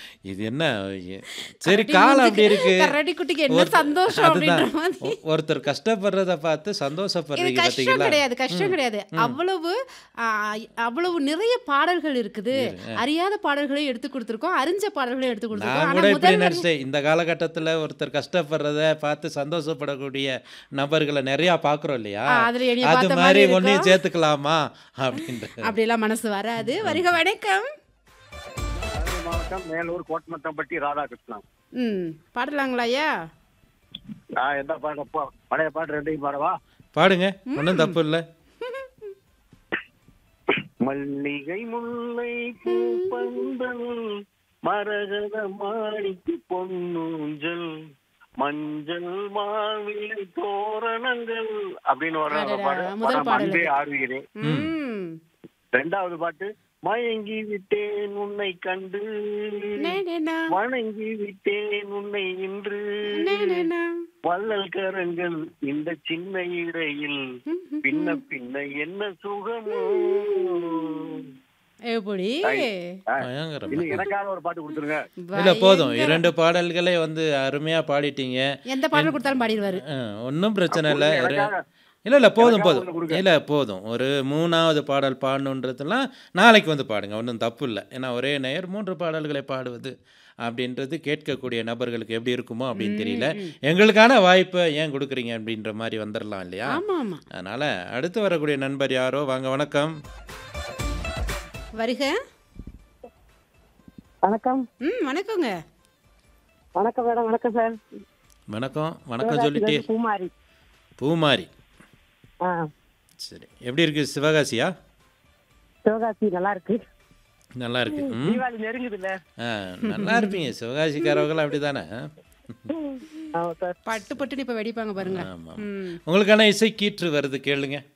இது என்ன எ- சரி காலம் அப்படி இருக்கு கரடி குட்டிக்கு என்ன ஒருத்தர்- சந்தோஷம் அப்படின்ற அதுதான். மாதிரி ஒ- ஒருத்தர் கஷ்டப்படுறத பார்த்து இது சந்தோஷப்படுறீங்க கஷ்டம் பார்த்தீங்களா கிடையாது கஷ்டம் கிடையாது அவ்வளவு ஆ, அவ்வளவு நிறைய பாடல்கள் இருக்குது அறியாத பாடல்களையும் எடுத்து கொடுத்துருக்கோம் அறிஞ்ச பாடல்களையும் எடுத்து கொடுத்துருக்கோம் நான் ஆனா கூட இப்படி முதல் வரி- நினச்சிட்டேன் இந்த காலகட்டத்தில் ஒருத்தர் கஷ்டப்படுறத பார்த்து சந்தோஷப்படக்கூடிய நபர்களை நிறையா பார்க்குறோம் இல்லையா ஆ, அதுல என்னைய அது பார்த்த மாதிரி மாதிரி ஒன்றையும் இருக்கும். சேர்த்துக்கலாமா அப்படின்ட்டு அப்படியெல்லாம் மனசு வராது வருக வணக்கம் மதுரை மாவட்டம் மேலூர் கோட்டமத்தம்பட்டி ராதாகிருஷ்ணன் ம் பாடலாங்களா ஐயா நான் எந்த பாட்டு போ பழைய பாட்டு ரெண்டையும் பாடவா பாடுங்க ஒன்றும் தப்பு இல்லை மல்லிகை முல்லை பூப்பந்தல் மரகத மாணிக்கு பொன்னூஞ்சல் மஞ்சள் மாவிலை தோரணங்கள் அப்படின்னு ஒரு அடடா, பாடு முதல் படம் பாடல் அன்பே அது. ஆறுகிறேன் ம் ரெண்டாவது பாட்டு மயங்கி விட்டேன் உன்னை கண்டு நே, நே, நா. வணங்கி விட்டேன் உன்னை இன்று நே, நே, நா. வள்ளல் கரங்கள் இந்த சின்ன இடையில் பின்ன பின்ன என்ன சுகமோ எப்படி ஆ, பயங்கரம் இன்னும் எனக்காக ஒரு பாட்டு கொடுத்துருங்க இல்லை போதும் பயங்கர- இரண்டு பாடல்களே வந்து அருமையாக பாடிட்டீங்க எந்த பாடல் கொடுத்தாலும் பாடிடுவாரு ஒன்றும் பிரச்சனை இல்லை எனக்காக- இல்லை இல்லை போதும் எனக்காக போதும் ஒண்ணு கொடுங்க. இல்லை போதும் ஒரு மூணாவது பாடல் பாடணுன்றதுலாம் நாளைக்கு வந்து பாடுங்க ஒன்றும் தப்பு இல்லை ஏன்னா ஒரே நேயர் மூன்று பாடல்களை பாடுவது அப்படின்றது கேட்கக்கூடிய நபர்களுக்கு எப்படி இருக்குமோ அப்படின்னு தெரியல எங்களுக்கான வாய்ப்பை ஏன் கொடுக்குறீங்க அப்படின்ற மாதிரி வந்துடலாம் இல்லையா ஆமா ஆமா அதனால் அடுத்து வரக்கூடிய நண்பர் யாரோ வாங்க வணக்கம் வருக வணக்கம் ம் வணக்கங்க வணக்கம் மேடம் வணக்கம் சார் வணக்கம் வணக்கம் சொல்லிட்டே பூமாரி பூமாரி ஆ சரி எப்படி இருக்கு சிவகாசியா சிவகாசி நல்லா இருக்கு நல்லா இருக்கு ம் தீபாவளி நெருங்குதுல்ல ஆ நல்லா இருப்பீங்க சிவகாசிக்காரவங்களும் அப்படி தானே ஆமா சார் பட்டு பட்டுன்னு இப்ப வெடிப்பாங்க பாருங்க ஆமாம் ம் உங்களுக்கான இசை கீற்று வருது கேளுங்க